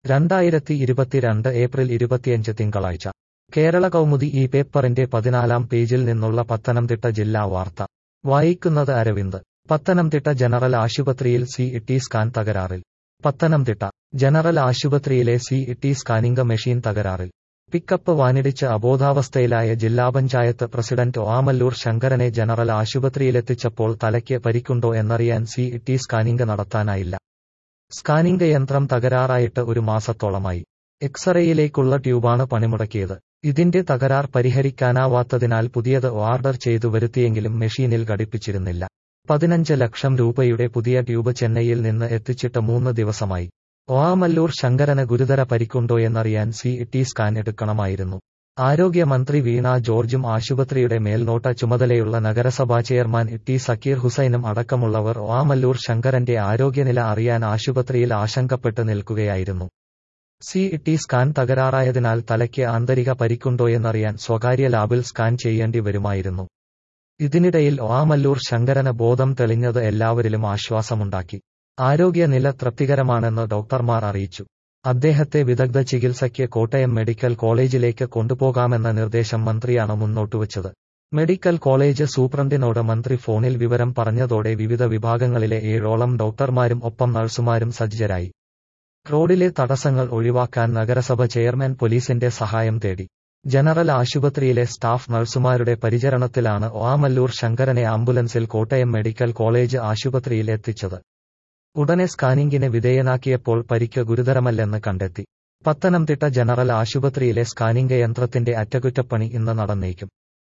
രണ്ടായിരത്തി ഇരുപത്തിരണ്ട് ഏപ്രിൽ ഇരുപത്തിയഞ്ച് തിങ്കളാഴ്ച കേരള കൗമുദി ഈ പേപ്പറിന്റെ പതിനാലാം പേജിൽ നിന്നുള്ള പത്തനംതിട്ട ജില്ലാ വാർത്ത വായിക്കുന്നത് അരവിന്ദ് പത്തനംതിട്ട ജനറൽ ആശുപത്രിയിൽ സി ടി സ്കാൻ തകരാറിൽ പത്തനംതിട്ട ജനറൽ ആശുപത്രിയിലെ സി ടി സ്കാനിംഗ് മെഷീൻ തകരാറിൽ പിക്കപ്പ് വാനിടിച്ച് അബോധാവസ്ഥയിലായ ജില്ലാ പഞ്ചായത്ത് പ്രസിഡന്റ് ഓമല്ലൂർ ശങ്കരനെ ജനറൽ ആശുപത്രിയിലെത്തിച്ചപ്പോൾ തലയ്ക്ക് പരിക്കുണ്ടോ എന്നറിയാൻ സി ടി സ്കാനിംഗ് നടത്താനായില്ല സ്കാനിംഗ് യന്ത്രം തകരാറായിട്ട് ഒരു മാസത്തോളമായി എക്സ്റേയിലേക്കുള്ള ട്യൂബാണ് പണിമുടക്കിയത് ഇതിന്റെ തകരാർ പരിഹരിക്കാനാവാത്തതിനാൽ പുതിയത് ഓർഡർ ചെയ്തു വരുത്തിയെങ്കിലും മെഷീനിൽ ഘടിപ്പിച്ചിരുന്നില്ല പതിനഞ്ച് ലക്ഷം രൂപയുടെ പുതിയ ട്യൂബ് ചെന്നൈയിൽ നിന്ന് എത്തിച്ചിട്ട് മൂന്ന് ദിവസമായി ഓമല്ലൂർ ശങ്കരന് ഗുരുതര പരിക്കുണ്ടോയെന്നറിയാൻ സി ടി സ്കാൻ എടുക്കണമായിരുന്നു ആരോഗ്യമന്ത്രി വീണ ജോർജും ആശുപത്രിയുടെ മേൽനോട്ട ചുമതലയുള്ള നഗരസഭാ ചെയർമാൻ ടി സക്കീർ ഹുസൈനും അടക്കമുള്ളവർ ഓമല്ലൂർ ശങ്കരന്റെ ആരോഗ്യനില അറിയാൻ ആശുപത്രിയിൽ ആശങ്കപ്പെട്ട് നിൽക്കുകയായിരുന്നു സി ടി സ്കാൻ തകരാറായതിനാൽ തലയ്ക്ക് ആന്തരിക പരിക്കുണ്ടോയെന്നറിയാൻ സ്വകാര്യ ലാബിൽ സ്കാൻ ചെയ്യേണ്ടി വരുമായിരുന്നു ഇതിനിടയിൽ ഓമല്ലൂർ ശങ്കരന് ബോധം തെളിഞ്ഞത് എല്ലാവരിലും ആശ്വാസമുണ്ടാക്കി ആരോഗ്യനില തൃപ്തികരമാണെന്ന് ഡോക്ടർമാർ അറിയിച്ചു അദ്ദേഹത്തെ വിദഗ്ധ ചികിത്സയ്ക്ക് കോട്ടയം മെഡിക്കൽ കോളേജിലേക്ക് കൊണ്ടുപോകാമെന്ന നിർദ്ദേശം മന്ത്രിയാണ് മുന്നോട്ടുവച്ചത് മെഡിക്കൽ കോളേജ് സൂപ്രണ്ടിനോട് മന്ത്രി ഫോണിൽ വിവരം പറഞ്ഞതോടെ വിവിധ വിഭാഗങ്ങളിലെ ഏഴോളം ഡോക്ടർമാരും ഒപ്പം നഴ്സുമാരും സജ്ജരായി റോഡിലെ തടസ്സങ്ങൾ ഒഴിവാക്കാൻ നഗരസഭ ചെയർമാൻ പോലീസിന്റെ സഹായം തേടി ജനറൽ ആശുപത്രിയിലെ സ്റ്റാഫ് നഴ്സുമാരുടെ പരിചരണത്തിലാണ് ഓമല്ലൂർ ശങ്കരനെ ആംബുലൻസിൽ കോട്ടയം മെഡിക്കൽ കോളേജ് ആശുപത്രിയിൽ എത്തിച്ചത് ഉടനെ സ്കാനിംഗിന് വിധേയനാക്കിയപ്പോൾ പരിക്ക് ഗുരുതരമല്ലെന്ന് കണ്ടെത്തി പത്തനംതിട്ട ജനറൽ ആശുപത്രിയിലെ സ്കാനിംഗ് യന്ത്രത്തിന്റെ അറ്റകുറ്റപ്പണി ഇന്ന് നടന്നേക്കും